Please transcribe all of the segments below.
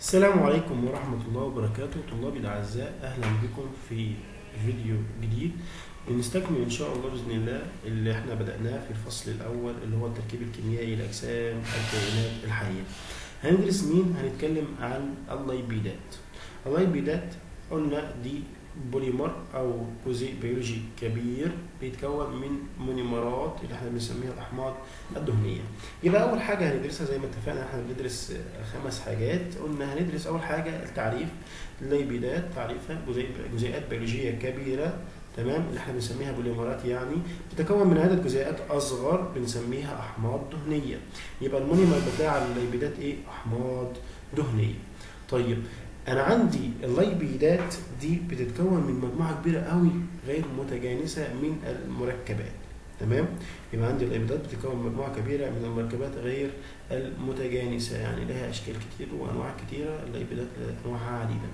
السلام عليكم ورحمة الله وبركاته طلابي الأعزاء أهلا بكم في فيديو جديد بنستكمل إن شاء الله بإذن الله اللي احنا بدأناه في الفصل الأول اللي هو التركيب الكيميائي لأجسام الكائنات الحية هندرس مين؟ هنتكلم عن الليبيدات الليبيدات قلنا دي بوليمر أو جزيء بيولوجي كبير بيتكون من مونيمرات اللي احنا بنسميها الأحماض الدهنية يبقى أول حاجة هندرسها زي ما اتفقنا احنا بندرس خمس حاجات قلنا هندرس أول حاجة التعريف الليبيدات تعريفها جزيء جزيئات بيولوجية كبيرة تمام اللي احنا بنسميها بوليمرات يعني بتتكون من عدد جزيئات اصغر بنسميها احماض دهنيه يبقى المونيمر بتاع الليبيدات ايه احماض دهنيه طيب انا عندي الليبيدات دي بتتكون من مجموعه كبيره قوي غير متجانسه من المركبات تمام يبقى عندي الليبيدات بتتكون من مجموعه كبيره من المركبات غير المتجانسه يعني لها اشكال كتير وانواع كتيره الليبيدات انواعها عديده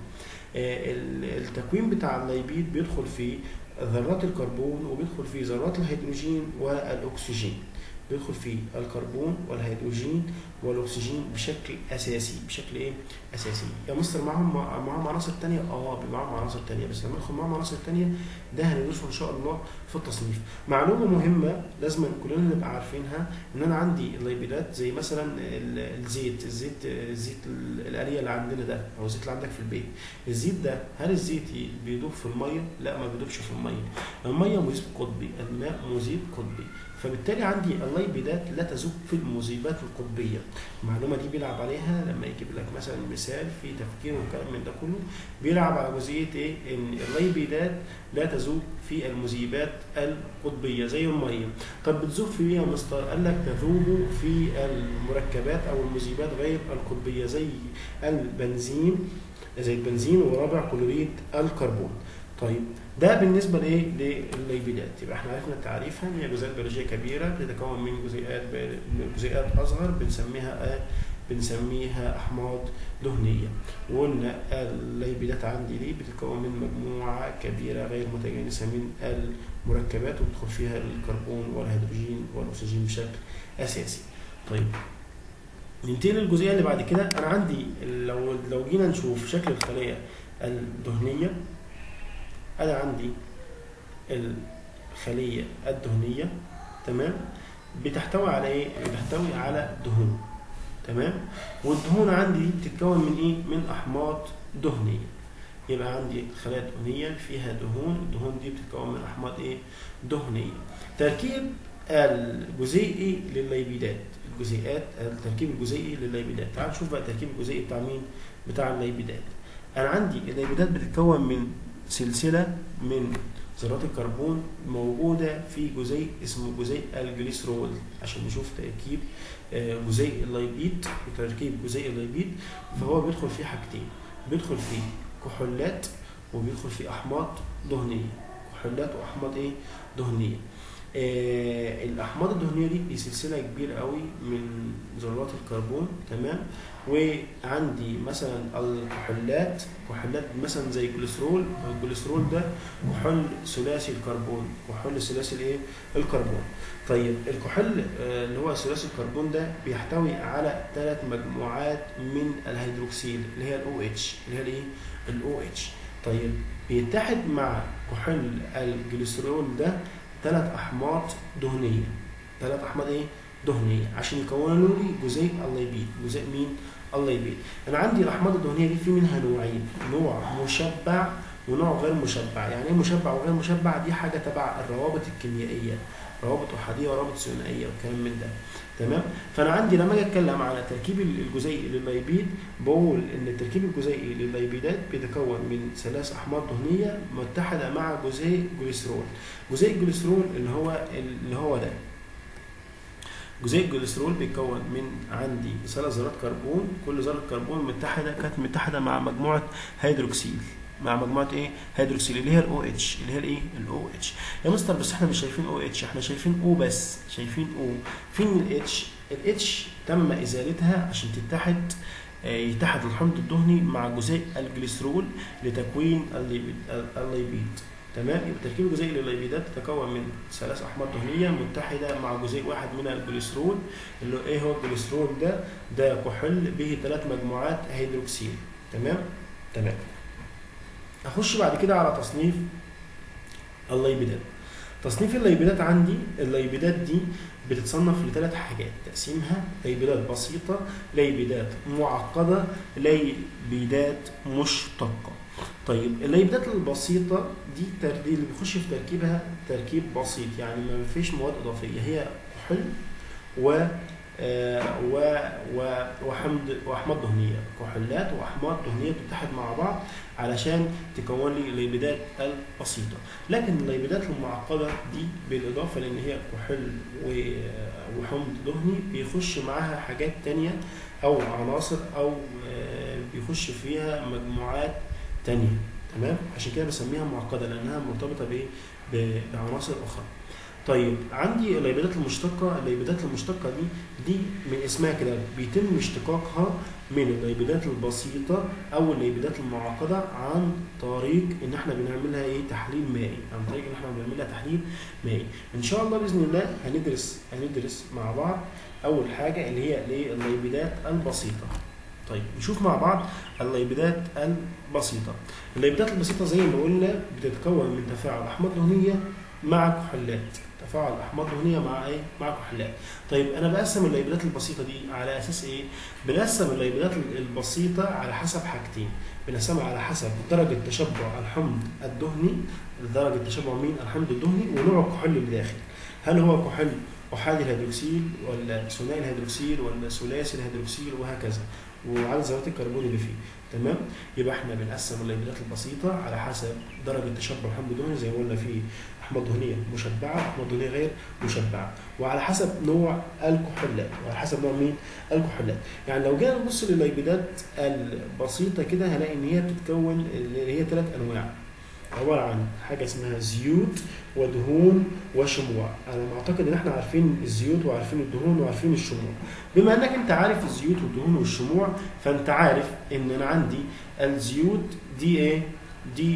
التكوين بتاع الليبيد بيدخل في ذرات الكربون وبيدخل في ذرات الهيدروجين والاكسجين بيدخل في الكربون والهيدروجين والاكسجين بشكل اساسي بشكل ايه اساسي يا مستر معاهم معاهم عناصر ثانيه اه معاهم عناصر ثانيه بس لما ندخل معاهم عناصر ثانيه ده هندرسه ان شاء الله في التصنيف معلومه مهمه لازم كلنا نبقى عارفينها ان انا عندي الليبيدات زي مثلا الزيت الزيت الزيت الآلية اللي عندنا ده او الزيت اللي عندك في البيت الزيت ده هل الزيت بيدوب في الميه لا ما بيدوبش في الميه الميه مذيب قطبي الماء مذيب قطبي فبالتالي عندي الليبيدات لا تذوب في المذيبات القطبيه المعلومه دي بيلعب عليها لما يجيب لك مثلا مثال في تفكير وكلام من ده كله بيلعب على جزئيه ايه ان الليبيدات لا تذوب في المذيبات القطبيه زي الميه طب بتذوب في ايه يا مستر قال لك تذوب في المركبات او المذيبات غير القطبيه زي البنزين زي البنزين ورابع كلوريد الكربون طيب ده بالنسبه لايه للليبيدات يبقى احنا عرفنا تعريفها ان هي جزيئات بيولوجيه كبيره بتتكون من جزيئات جزيئات اصغر بنسميها بنسميها احماض دهنيه وقلنا الليبيدات عندي دي بتتكون من مجموعه كبيره غير متجانسه من المركبات وبتدخل فيها الكربون والهيدروجين والاكسجين بشكل اساسي طيب ننتقل للجزئيه اللي بعد كده انا عندي لو لو جينا نشوف شكل الخليه الدهنيه انا عندي الخليه الدهنيه تمام بتحتوي على ايه بتحتوي على دهون تمام والدهون عندي دي بتتكون من ايه من احماض دهنيه يبقى عندي خلايا دهنيه فيها دهون الدهون دي بتتكون من احماض ايه دهنيه تركيب الجزيئي للليبيدات الجزيئات التركيب الجزيئي للليبيدات تعال نشوف بقى التركيب الجزيئي بتاع مين بتاع الليبيدات انا عندي الليبيدات بتتكون من سلسلة من ذرات الكربون موجودة في جزيء اسمه جزيء الجليسرول عشان نشوف تركيب جزيء الليبيد وتركيب جزيء الليبيد فهو بيدخل فيه حاجتين بيدخل فيه كحولات وبيدخل فيه أحماض دهنية كحولات وأحماض إيه دهنية آه الاحماض الدهنيه دي دي سلسله كبيره قوي من ذرات الكربون تمام وعندي مثلا الكحولات كحولات مثلا زي الجليسرول الجليسرول ده كحول ثلاثي الكربون كحول ثلاثي الايه الكربون طيب الكحول آه اللي هو ثلاثي الكربون ده بيحتوي على ثلاث مجموعات من الهيدروكسيل اللي هي الاو اتش اللي هي الايه الاو اتش طيب بيتحد مع كحول الجليسرول ده ثلاث احماض دهنيه ثلاث احماض ايه دهنيه عشان يكونوا لي جزيء الليبيد جزيء مين الليبيد انا عندي الاحماض الدهنيه دي في منها نوعين نوع مشبع ونوع غير مشبع يعني ايه مشبع وغير مشبع دي حاجه تبع الروابط الكيميائيه روابط احاديه وروابط ثنائيه وكلام من ده تمام فانا عندي لما اجي اتكلم على تركيب الجزيء للليبيد بقول ان التركيب الجزيئي للليبيدات بيتكون من ثلاث احماض دهنيه متحده مع جزيء جليسرول جزيء الجليسرول اللي هو اللي هو ده جزيء الجليسرول بيتكون من عندي ثلاث ذرات كربون كل ذره كربون متحده كانت متحده مع مجموعه هيدروكسيل مع مجموعه ايه هيدروكسيل اللي هي الاو اتش اللي هي الايه الاو اتش يا مستر بس احنا مش شايفين او اتش احنا شايفين او بس شايفين او فين الاتش الاتش تم ازالتها عشان تتحد يتحد الحمض الدهني مع جزيء الجليسرول لتكوين الليبيد تمام يبقى التركيب الجزيئي للليبيدات تتكون من ثلاث احماض دهنيه متحده مع جزيء واحد من الجليسرول اللي هو ايه هو الجليسرول ده ده كحول به ثلاث مجموعات هيدروكسيل تمام تمام اخش بعد كده على تصنيف الليبيدات تصنيف الليبيدات عندي الليبيدات دي بتتصنف لثلاث حاجات تقسيمها ليبيدات بسيطة ليبيدات معقدة ليبيدات مشتقة طيب الليبيدات البسيطة دي تر- دي اللي بيخش في تركيبها تركيب بسيط يعني ما فيش مواد إضافية هي كحول و آه، و و وحمض واحماض دهنيه كحولات واحماض دهنيه بتتحد مع بعض علشان تكون لي الليبيدات البسيطه لكن الليبيدات المعقده دي بالاضافه لان هي كحول و- وحمض دهني بيخش معاها حاجات تانية او عناصر او آه، بيخش فيها مجموعات تانية تمام عشان كده بسميها معقده لانها مرتبطه بايه ب- بعناصر اخرى طيب عندي الليبيدات المشتقه الليبيدات المشتقه دي دي من اسمها كده بيتم اشتقاقها من الليبيدات البسيطه او الليبيدات المعقده عن طريق ان احنا بنعملها ايه تحليل مائي عن طريق ان احنا بنعملها تحليل مائي ان شاء الله باذن الله هندرس هندرس مع بعض اول حاجه اللي هي الايه الليبيدات البسيطه طيب نشوف مع بعض الليبيدات البسيطه الليبيدات البسيطه زي ما قلنا بتتكون من تفاعل احماض دهنيه مع كحولات تفاعل احماض دهنيه مع ايه مع كحولات طيب انا بقسم الليبيدات البسيطه دي على اساس ايه بنقسم الليبيدات البسيطه على حسب حاجتين بنقسمها على حسب درجه تشبع الحمض الدهني درجه تشبع مين الحمض الدهني ونوع الكحول اللي داخل هل هو كحول احادي الهيدروكسيل ولا ثنائي الهيدروكسيل ولا ثلاثي الهيدروكسيل وهكذا وعدد ذرات الكربون اللي فيه تمام يبقى احنا بنقسم الليبيدات البسيطه على حسب درجه تشبع الحمض الدهني زي ما قلنا في احماض دهنيه مشبعه واحماض دهنيه غير مشبعه وعلى حسب نوع الكحولات وعلى حسب نوع مين الكحولات يعني لو جينا نبص للليبيدات البسيطه كده هنلاقي ان هي بتتكون اللي هي ثلاث انواع عباره عن حاجه اسمها زيوت ودهون وشموع انا معتقد ان احنا عارفين الزيوت وعارفين الدهون وعارفين الشموع بما انك انت عارف الزيوت والدهون والشموع فانت عارف ان انا عندي الزيوت دي ايه دي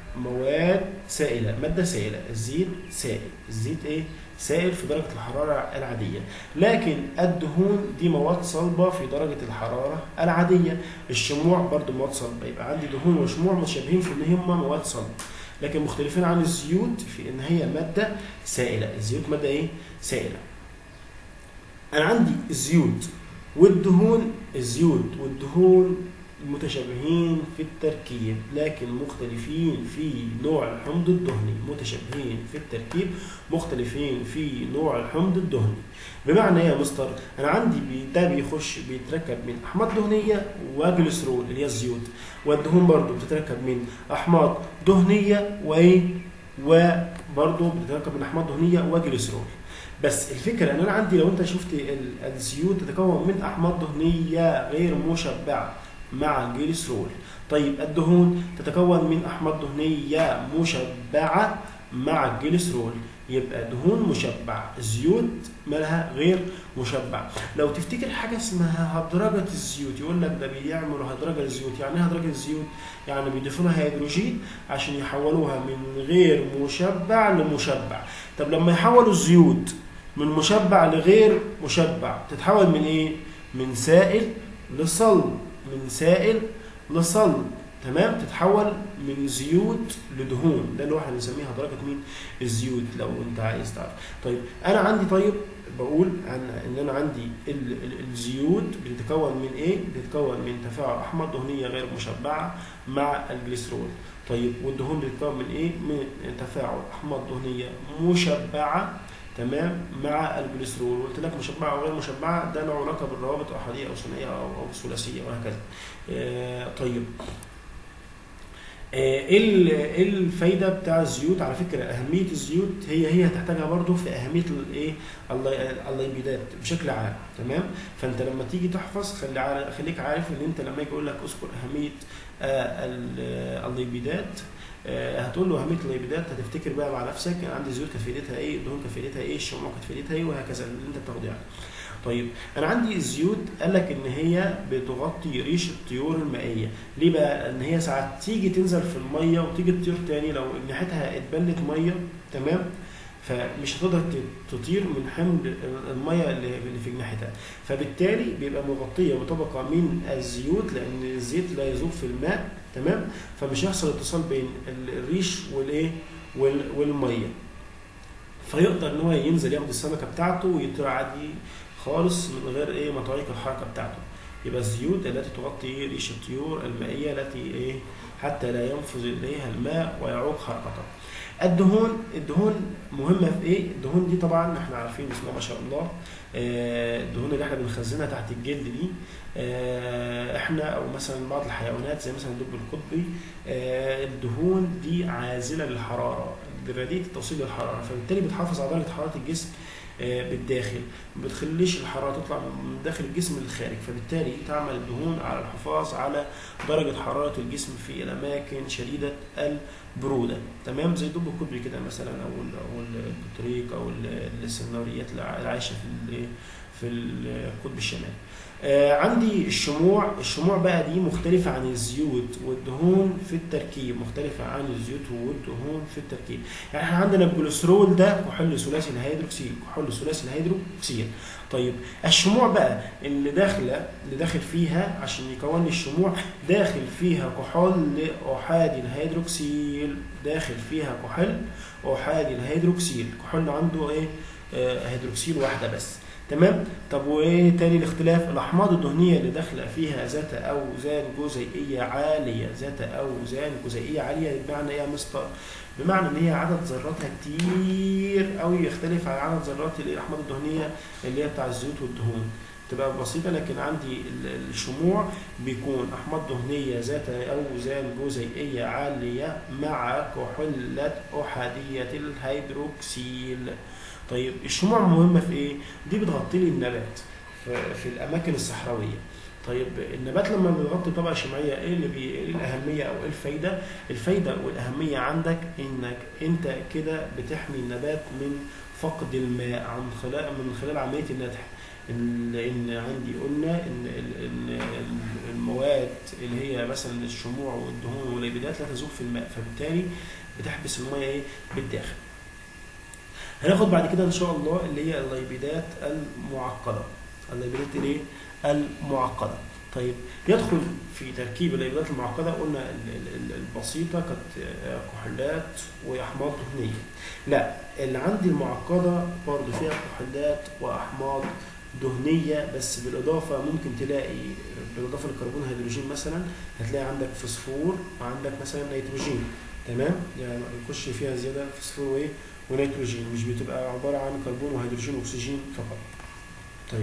مواد سائله ماده سائله الزيت سائل الزيت ايه سائل في درجه الحراره العاديه لكن الدهون دي مواد صلبه في درجه الحراره العاديه الشموع برضو مواد صلبه يبقى عندي دهون وشموع متشابهين في ان هم مواد صلبه لكن مختلفين عن الزيوت في ان هي ماده سائله الزيوت ماده ايه سائله انا عندي الزيوت والدهون الزيوت والدهون متشابهين في التركيب لكن مختلفين في نوع الحمض الدهني متشابهين في التركيب مختلفين في نوع الحمض الدهني بمعنى ايه يا مستر انا عندي بي ده بيخش بيتركب من احماض دهنيه وجليسرول اللي هي الزيوت والدهون برضو بتتركب من احماض دهنيه وايه وبرضو بتتركب من احماض دهنيه وجليسرول بس الفكره ان انا عندي لو انت شفت ال- الزيوت تتكون من احماض دهنيه غير مشبعه مع الجليسرول طيب الدهون تتكون من احماض دهنيه مشبعه مع الجليسرول يبقى دهون مشبع زيوت مالها غير مشبع لو تفتكر حاجه اسمها هدرجه الزيوت يقول لك ده بيعملوا هدرجه الزيوت يعني ايه هدرجه الزيوت يعني بيضيفوا لها هيدروجين عشان يحولوها من غير مشبع لمشبع طب لما يحولوا الزيوت من مشبع لغير مشبع تتحول من ايه من سائل لصلب من سائل لصلب تمام تتحول من زيوت لدهون ده اللي هو احنا بنسميها درجه مين الزيوت لو انت عايز تعرف طيب انا عندي طيب بقول عن ان انا عندي ال ال الزيوت بتتكون من ايه بتتكون من تفاعل احماض دهنيه غير مشبعه مع الجليسرول طيب والدهون بتتكون من ايه من تفاعل احماض دهنيه مشبعه تمام مع الجليسرول قلت لك مشبعه او غير مشبعه ده له علاقه بالروابط احاديه او ثنائيه او او ثلاثيه وهكذا آه طيب آه، ايه ال- إيه الفايده بتاع الزيوت على فكره اهميه الزيوت هي هي هتحتاجها برضو في اهميه الايه اللي- الليبيدات بشكل عام تمام فانت لما تيجي تحفظ خلي عار- خليك عارف ان انت لما يجي يقول لك اذكر اهميه آه، ال- الليبيدات آه، هتقول له اهميه الليبيدات هتفتكر بقى مع نفسك انا عندي زيوت كانت فايدتها ايه الدهون كانت فايدتها ايه الشموع كانت فايدتها ايه وهكذا اللي انت بتاخده يعني طيب انا عندي الزيوت قال لك ان هي بتغطي ريش الطيور المائيه ليه بقى لان هي ساعات تيجي تنزل في الميه وتيجي تطير تاني لو ناحيتها اتبلت ميه تمام فمش هتقدر تطير من حمل الميه اللي في جناحتها فبالتالي بيبقى مغطيه بطبقه من الزيوت لان الزيت لا يذوب في الماء تمام فمش هيحصل اتصال بين الريش والايه والميه فيقدر ان هو ينزل ياخد السمكه بتاعته ويطير عادي خالص من غير ايه مطاريق الحركه بتاعته يبقى الزيوت التي تغطي ريش الطيور المائيه التي ايه حتى لا ينفذ اليها الماء ويعوق حركتها الدهون الدهون مهمه في ايه الدهون دي طبعا احنا عارفين بسم الله ما شاء الله الدهون اللي احنا بنخزنها تحت الجلد دي احنا او مثلا بعض الحيوانات زي مثلا الدب القطبي الدهون دي عازله للحراره رديئه التوصيل للحراره فبالتالي بتحافظ على درجه حراره الجسم بالداخل ما بتخليش الحراره تطلع من داخل الجسم للخارج فبالتالي تعمل الدهون على الحفاظ على درجه حراره الجسم في الاماكن شديده البروده تمام زي الدب القطبي كده مثلا او او البطريق او السناريات اللي عايشه في في القطب الشمالي آه عندي الشموع الشموع بقى دي مختلفة عن الزيوت والدهون في التركيب مختلفة عن الزيوت والدهون في التركيب يعني احنا عندنا الجلوسرول ده كحول ثلاثي الهيدروكسيل كحول ثلاثي الهيدروكسيل طيب الشموع بقى اللي داخله اللي داخل فيها عشان يكون لي الشموع داخل فيها كحول احادي الهيدروكسيل داخل فيها كحول احادي الهيدروكسيل كحول عنده ايه آه هيدروكسيل واحده بس تمام طب وايه تاني الاختلاف الاحماض الدهنيه اللي داخله فيها ذات اوزان جزيئيه عاليه ذات اوزان جزيئيه عاليه بمعنى ايه يا مستر بمعنى ان هي عدد ذراتها كتير قوي يختلف عن عدد ذرات الاحماض الدهنيه اللي هي بتاع الزيوت والدهون تبقى بسيطة لكن عندي الشموع بيكون أحماض دهنية ذات أوزان جزيئية عالية مع كحولة أحادية الهيدروكسيل طيب الشموع مهمة في إيه؟ دي بتغطي لي النبات في, في الأماكن الصحراوية طيب النبات لما بيغطي طبقة شمعية ايه اللي بي... ايه الأهمية أو ايه الفايدة؟ الفايدة والأهمية عندك إنك أنت كده بتحمي النبات من فقد الماء عن خلال من خلال عملية النتح لان عندي قلنا ان ان المواد اللي هي مثلا الشموع والدهون والليبيدات لا تذوب في الماء فبالتالي بتحبس الميه ايه بالداخل هناخد بعد كده ان شاء الله اللي هي الليبيدات المعقده الليبيدات الايه المعقده طيب يدخل في تركيب الليبيدات المعقده قلنا البسيطه كانت كحولات واحماض دهنيه لا اللي عندي المعقده برضه فيها كحولات واحماض دهنيه بس بالاضافه ممكن تلاقي بالاضافه للكربون هيدروجين مثلا هتلاقي عندك فوسفور وعندك مثلا نيتروجين تمام يعني يخش فيها زياده فوسفور وايه ونيتروجين مش بتبقى عباره عن كربون وهيدروجين واكسجين فقط طيب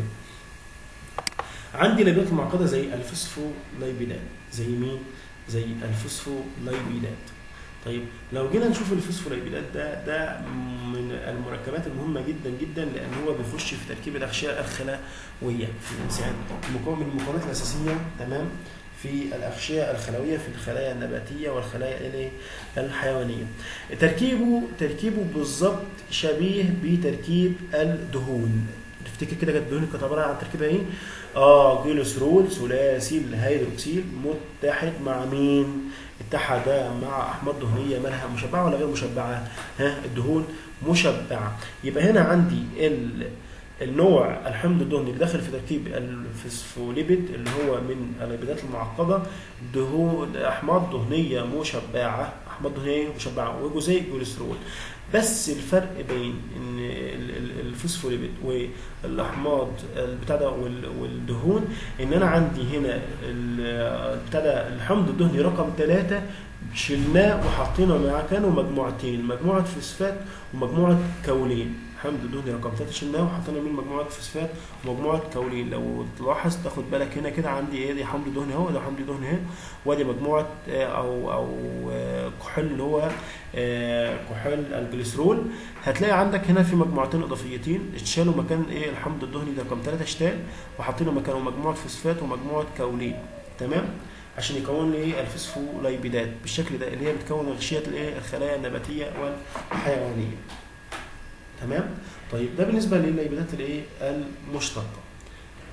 عندي ليبيدات معقده زي الفوسفوليبيدات زي مين زي الفوسفوليبيدات طيب لو جينا نشوف الفوسفوليبيدات ده ده من المركبات المهمه جدا جدا لان هو بيخش في تركيب الاغشيه الخلويه في الانسان مكون من المكونات الاساسيه تمام في الاغشيه الخلويه في الخلايا النباتيه والخلايا الحيوانيه. تركيبه تركيبه بالظبط شبيه بتركيب الدهون. تفتكر كده كانت الدهون كانت عباره عن تركيبها ايه؟ اه جلوسرول ثلاثي الهيدروكسيل متحد مع مين؟ اتحد مع احماض دهنيه مالها مشبعه ولا غير مشبعه؟ ها الدهون مشبعه يبقى هنا عندي ال النوع الحمض الدهني اللي داخل في تركيب الفوسفوليبيد اللي هو من الليبيدات المعقده دهون احماض دهنيه مشبعه احماض دهنيه مشبعه وجزيء كوليسترول بس الفرق بين ان الفوسفوليبيد والاحماض البتاع ده والدهون ان انا عندي هنا البتاع ده الحمض الدهني رقم ثلاثة شلناه وحطينا مكانه مجموعتين مجموعه فوسفات ومجموعه كولين حمض دهني رقم 3 شلناه وحطينا منه مجموعه فوسفات ومجموعه كولين لو تلاحظ تاخد بالك هنا كده عندي ايه دي حمض دهني اهو ده حمض دهني اهو وادي مجموعه او او كحول اللي هو كحول الجليسرول هتلاقي عندك هنا في مجموعتين اضافيتين اتشالوا مكان ايه الحمض الدهني ده رقم 3 اشتال وحطينا مكانه مجموعه فوسفات ومجموعه كولين تمام عشان يكون لي ايه الفوسفولايبيدات بالشكل ده اللي هي بتكون غشيه الايه الخلايا النباتيه والحيوانيه تمام طيب ده بالنسبه للليبيدات الايه المشتقه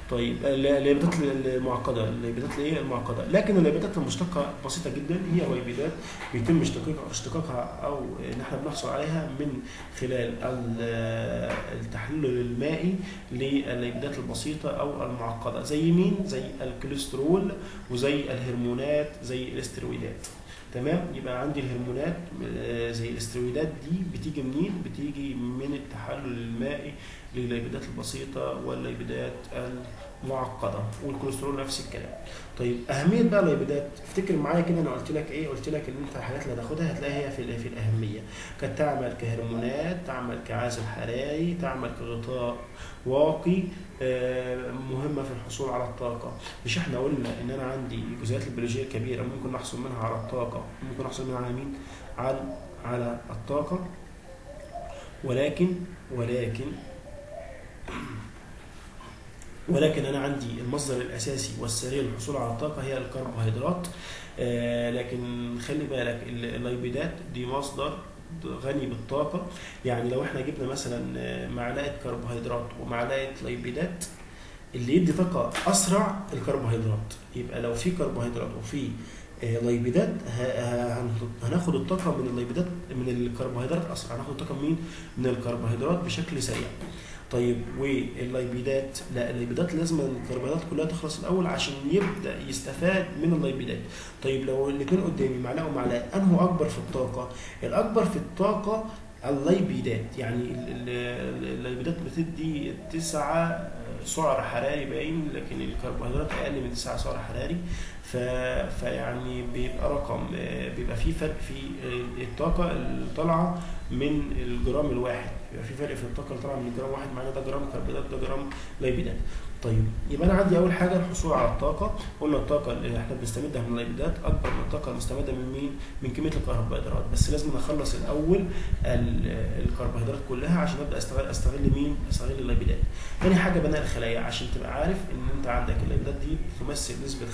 طيب ال- الليبيدات المعقده الليبيدات الايه المعقده لكن الليبيدات المشتقه بسيطه جدا هي ليبيدات بيتم اشتقاقها اشتقاقها او ان احنا بنحصل عليها من خلال ال- التحلل المائي للليبيدات البسيطه او المعقده زي مين زي الكوليسترول وزي الهرمونات زي الاسترويدات تمام يبقى عندي الهرمونات آه، زي الاسترويدات دي بتيجي منين بتيجي من التحلل المائي للليبيدات البسيطه والليبيدات المعقده والكوليسترول نفس الكلام طيب اهميه بقى الليبيدات افتكر معايا كده انا قلت لك ايه قلت لك ان انت الحاجات اللي هتاخدها هتلاقيها هي في في الاهميه كانت تعمل كهرمونات تعمل كعازل حراري تعمل كغطاء واقي آه، مهمه في الحصول على الطاقه مش احنا قلنا ان انا عندي الجزيئات البيولوجيه الكبيره ممكن نحصل منها على الطاقه ممكن نحصل منها على مين على على الطاقه ولكن ولكن ولكن انا عندي المصدر الاساسي والسريع للحصول على الطاقه هي الكربوهيدرات آه لكن خلي بالك ال- الليبيدات دي مصدر غني بالطاقه يعني لو احنا جبنا مثلا آه، معلقه كربوهيدرات ومعلقه ليبيدات اللي يدي طاقه اسرع الكربوهيدرات يبقى لو في كربوهيدرات وفي آه، ليبيدات ه- ه- هن- هناخد الطاقه من الليبيدات من الكربوهيدرات اسرع هناخد الطاقه منين من الكربوهيدرات بشكل سريع طيب والليبيدات لا الليبيدات لازم الكربوهيدرات كلها تخلص الاول عشان يبدا يستفاد من الليبيدات طيب لو الاثنين قدامي معلقه ومعلقه انه اكبر في الطاقه الاكبر في الطاقه الليبيدات يعني ال- ال- الليبيدات بتدي تسعة سعر حراري باين لكن الكربوهيدرات اقل من تسعة سعر حراري ف... فيعني بيبقى رقم آه، بيبقى في فرق في آه، الطاقه اللي طالعه من الجرام الواحد بيبقى في فرق في الطاقه اللي طالعه من الجرام واحد معناه ده جرام كربوهيدرات ده جرام ليبيدات طيب يبقى انا عندي اول حاجه الحصول على الطاقه قلنا الطاقه اللي احنا بنستمدها من الليبيدات اكبر من الطاقه المستمده من مين من كميه الكربوهيدرات بس لازم اخلص الاول ال- الكربوهيدرات كلها عشان ابدا استغل استغل مين استغل الليبيدات تاني حاجه بناء الخلايا عشان تبقى عارف ان انت عندك الليبيدات دي تمثل نسبه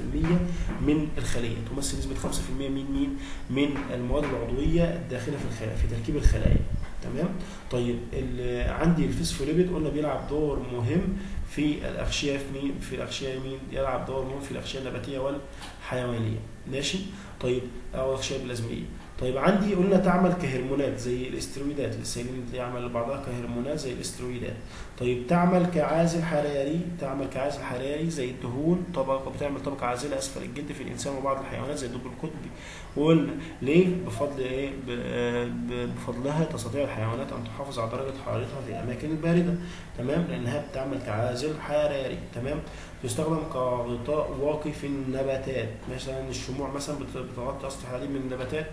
5% من الخليه تمثل نسبه 5% من مين من المواد العضويه الداخله في الخلايا في تركيب الخلايا تمام طيب ال- عندي الفسفوليبيد قلنا بيلعب دور مهم في الاغشيه في مين في الاغشيه مين يلعب دور مهم في الاغشيه النباتيه والحيوانيه ماشي طيب او اغشيه بلازميه طيب عندي قلنا تعمل كهرمونات زي الاسترويدات السيلين يعمل لبعضها كهرمونات زي الاسترويدات طيب تعمل كعازل حراري تعمل كعازل حراري زي الدهون طبقه بتعمل طبقه عازله اسفل الجلد في الانسان وبعض الحيوانات زي الدب القطبي وقلنا ليه بفضل ايه ب- ب- بفضلها تستطيع الحيوانات ان تحافظ على درجه حرارتها في الاماكن البارده تمام لانها بتعمل كعازل حراري تمام تستخدم كغطاء واقي في النباتات مثلا الشموع مثلا بت- بتغطي اسطح الحديد من النباتات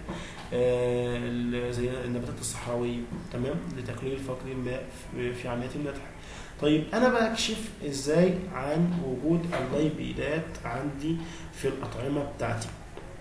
آه، ال- زي النباتات الصحراويه تمام لتقليل فقد الماء في- في عمليه النتح طيب انا بكشف ازاي عن وجود الليبيدات عندي في الاطعمه بتاعتي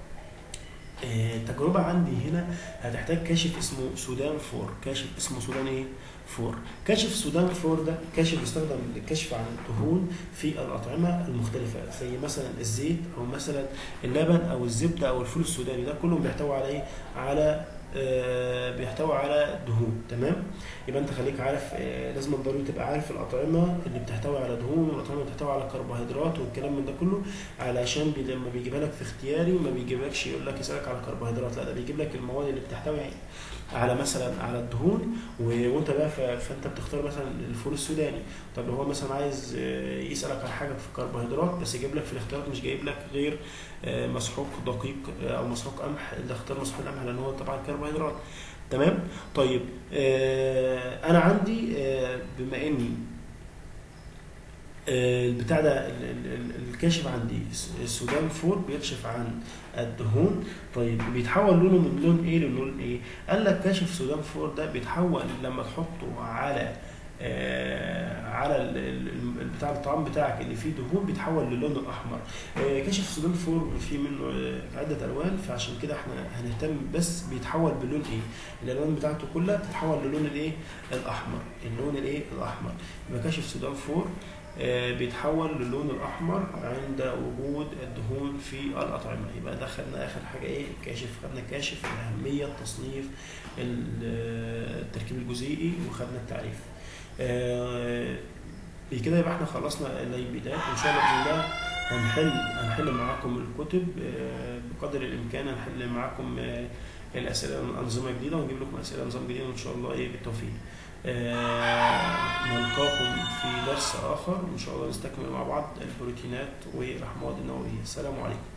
آه، التجربة عندي هنا هتحتاج كاشف اسمه سودان فور كاشف اسمه سودان ايه فور كاشف سودان فور ده كاشف بيستخدم للكشف عن الدهون في الأطعمة المختلفة زي مثلا الزيت أو مثلا اللبن أو الزبدة أو الفول السوداني ده كلهم بيحتوي على ايه على آه، بيحتوي على دهون تمام يبقى انت خليك عارف آه، لازم ضروري تبقى عارف الاطعمه اللي بتحتوي على دهون والاطعمه اللي بتحتوي على كربوهيدرات والكلام من ده كله علشان بي لما بيجيبها لك في اختياري ما بيجيبلكش يقول لك يسالك على الكربوهيدرات لا ده بيجيب لك المواد اللي بتحتوي على مثلا على الدهون و- وانت بقى ف- فانت بتختار مثلا الفول السوداني طب لو هو مثلا عايز آه، يسالك على حاجه في الكربوهيدرات بس يجيب لك في الاختيارات مش جايب لك غير آه، مسحوق دقيق آه، او مسحوق قمح اللي اختار مسحوق القمح لان هو طبعا كربوهيدرات تمام طيب آه، انا عندي آه، بما اني آه، البتاع ده ال- ال- ال- الكاشف عندي الس- السودان فور بيكشف عن الدهون طيب بيتحول لونه من لون ايه للون ايه قال لك كاشف سودان فور ده بيتحول لما تحطه على آه على ال- ال- ال- بتاع الطعام بتاعك اللي فيه دهون بيتحول للون الاحمر آه كاشف سودان فور في منه آه، عده الوان فعشان كده احنا هنهتم بس بيتحول باللون ايه الالوان بتاعته كلها بتتحول للون الايه الاحمر اللون الايه الاحمر يبقى كاشف سودان فور آه، بيتحول للون الاحمر عند وجود الدهون في الاطعمه يبقى ده خدنا اخر حاجه ايه كاشف خدنا كاشف الاهميه التصنيف ال- التركيب الجزيئي وخدنا التعريف آه، بكده يبقى احنا خلصنا الليبيدات وان شاء الله باذن الله هنحل هنحل معاكم الكتب آه، بقدر الامكان هنحل معاكم آه، الاسئله عن انظمه جديده ونجيب لكم اسئله نظام جديد وان شاء الله ايه بالتوفيق آه، نلقاكم في درس اخر وان شاء الله نستكمل مع بعض البروتينات والاحماض النوويه السلام عليكم